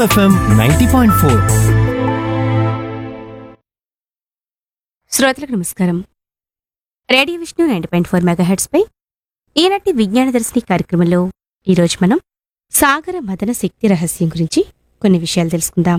FM ninety point four శ్రోతలకు నమస్కారం radio Vishnu ninety point four megahertz పై ఈనాటి విజ్ఞాన దర్శిని కార్యక్రమంలో ఈరోజు మనం సాగర మదన శక్తి రహస్యం గురించి కొన్ని విషయాలు తెలుసుకుందాం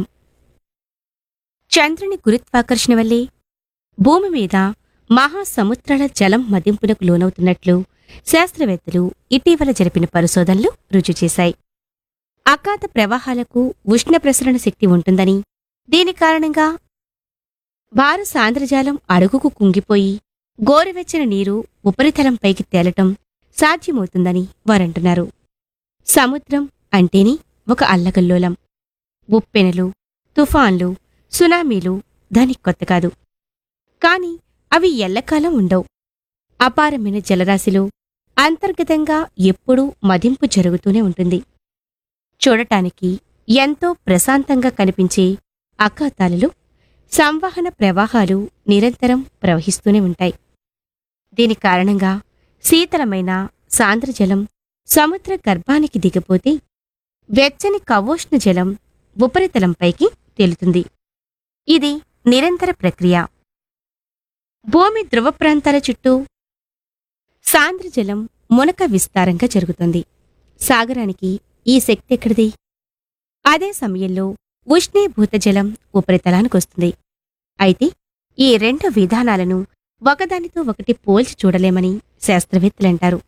చంద్రుని గురుత్వాకర్షణ వల్లే భూమి మీద మహాసముద్రాల జలం మదింపునకు లోనవుతున్నట్లు శాస్త్రవేత్తలు ఇటీవల జరిపిన పరిశోధనలు రుజువు చేశాయి అకాత ప్రవాహాలకు ఉష్ణ ప్రసరణ శక్తి ఉంటుందని దీని కారణంగా భార సాంద్రజాలం అడుగుకు కుంగిపోయి గోరువెచ్చని నీరు ఉపరితలంపైకి తేలటం సాధ్యమవుతుందని వారంటున్నారు సముద్రం అంటేనే ఒక అల్లకల్లోలం ఉప్పెనలు తుఫాన్లు సునామీలు దానికి కొత్త కాదు కాని అవి ఎల్లకాలం ఉండవు అపారమైన జలరాశిలో అంతర్గతంగా ఎప్పుడూ మదింపు జరుగుతూనే ఉంటుంది చూడటానికి ఎంతో ప్రశాంతంగా కనిపించే అకాతాలలో సంవహన ప్రవాహాలు నిరంతరం ప్రవహిస్తూనే ఉంటాయి దీని కారణంగా శీతలమైన సాంద్రజలం సముద్ర గర్భానికి దిగపోతే వెచ్చని కవోష్ణ జలం ఉపరితలంపైకి తేలుతుంది ఇది నిరంతర ప్రక్రియ భూమి ధ్రువ ప్రాంతాల చుట్టూ సాంద్రజలం మునక విస్తారంగా జరుగుతుంది సాగరానికి ఈ శక్తి ఎక్కడిది అదే సమయంలో ఉష్ణీభూత జలం ఉపరితలానికొస్తుంది అయితే ఈ రెండు విధానాలను ఒకదానితో ఒకటి పోల్చి చూడలేమని శాస్త్రవేత్తలంటారు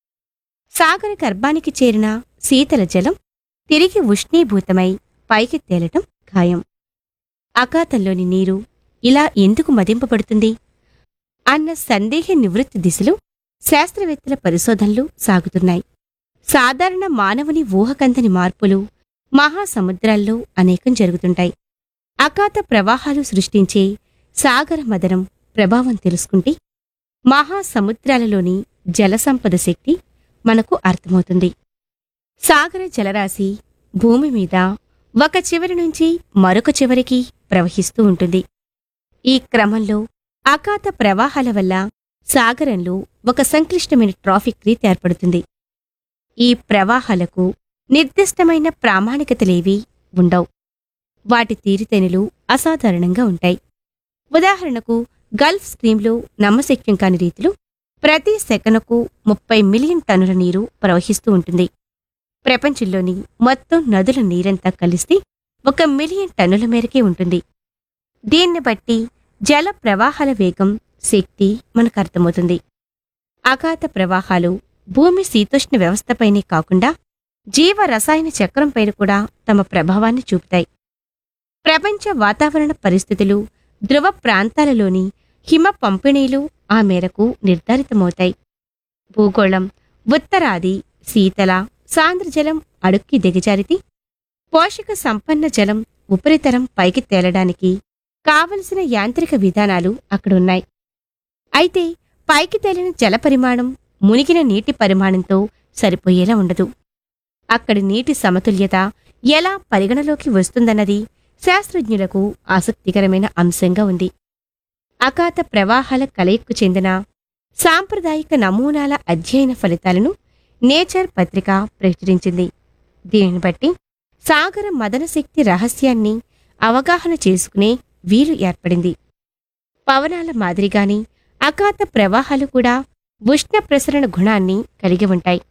సాగర గర్భానికి చేరిన శీతల జలం తిరిగి ఉష్ణీభూతమై పైకి తేలటం ఖాయం అకాతంలోని నీరు ఇలా ఎందుకు మదింపబడుతుంది అన్న సందేహ నివృత్తి దిశలో శాస్త్రవేత్తల పరిశోధనలు సాగుతున్నాయి సాధారణ మానవుని ఊహకందని మార్పులు మహాసముద్రాల్లో అనేకం జరుగుతుంటాయి అకాత ప్రవాహాలు సృష్టించే సాగర మదనం ప్రభావం తెలుసుకుంటే మహాసముద్రాలలోని జలసంపద శక్తి మనకు అర్థమవుతుంది సాగర జలరాశి భూమి మీద ఒక చివరి నుంచి మరొక చివరికి ప్రవహిస్తూ ఉంటుంది ఈ క్రమంలో అకాత ప్రవాహాల వల్ల సాగరంలో ఒక సంక్లిష్టమైన ట్రాఫిక్ రీతి ఏర్పడుతుంది ఈ ప్రవాహాలకు నిర్దిష్టమైన ప్రామాణికతలేవీ ఉండవు వాటి తీరుతెనులు అసాధారణంగా ఉంటాయి ఉదాహరణకు గల్ఫ్ స్ట్రీంలో నమ్మశక్యం కాని రీతిలో ప్రతి సెకనుకు ముప్పై మిలియన్ టన్నుల నీరు ప్రవహిస్తూ ఉంటుంది ప్రపంచంలోని మొత్తం నదుల నీరంతా కలిస్తే ఒక మిలియన్ టన్నుల మేరకే ఉంటుంది దీన్ని బట్టి జల ప్రవాహాల వేగం శక్తి మనకు అర్థమవుతుంది అగాధ ప్రవాహాలు భూమి శీతోష్ణ వ్యవస్థపైనే కాకుండా జీవ రసాయన చక్రంపైన కూడా తమ ప్రభావాన్ని చూపుతాయి ప్రపంచ వాతావరణ పరిస్థితులు ధ్రువ ప్రాంతాలలోని హిమ పంపిణీలు ఆ మేరకు నిర్ధారితమవుతాయి భూగోళం ఉత్తరాది శీతల సాంద్రజలం అడుక్కి దిగజారితే పోషక సంపన్న జలం ఉపరితలం పైకి తేలడానికి కావలసిన యాంత్రిక విధానాలు అక్కడున్నాయి అయితే పైకి తేలిన జల పరిమాణం మునిగిన నీటి పరిమాణంతో సరిపోయేలా ఉండదు అక్కడి నీటి సమతుల్యత ఎలా పరిగణలోకి వస్తుందన్నది శాస్త్రజ్ఞులకు ఆసక్తికరమైన అంశంగా ఉంది అకాత ప్రవాహాల కలయిక్కు చెందిన సాంప్రదాయిక నమూనాల అధ్యయన ఫలితాలను నేచర్ పత్రిక ప్రచురించింది దీనిని బట్టి సాగర మదన శక్తి రహస్యాన్ని అవగాహన చేసుకునే వీలు ఏర్పడింది పవనాల మాదిరిగాని అకాత ప్రవాహాలు కూడా ఉష్ణ ప్రసరణ గుణాన్ని కలిగి ఉంటాయి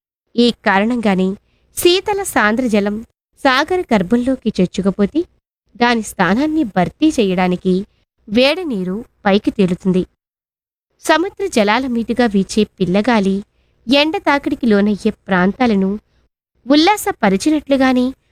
ఈ కారణంగానే శీతల సాంద్రజలం సాగర గర్భంలోకి చొచ్చుకపోతే దాని స్థానాన్ని భర్తీ చేయడానికి వేడి నీరు పైకి తేలుతుంది సముద్ర జలాల మీదుగా వీచే పిల్లగాలి ఎండ తాకిడికి లోనయ్యే ప్రాంతాలను ఉల్లాసపరిచినట్లుగానే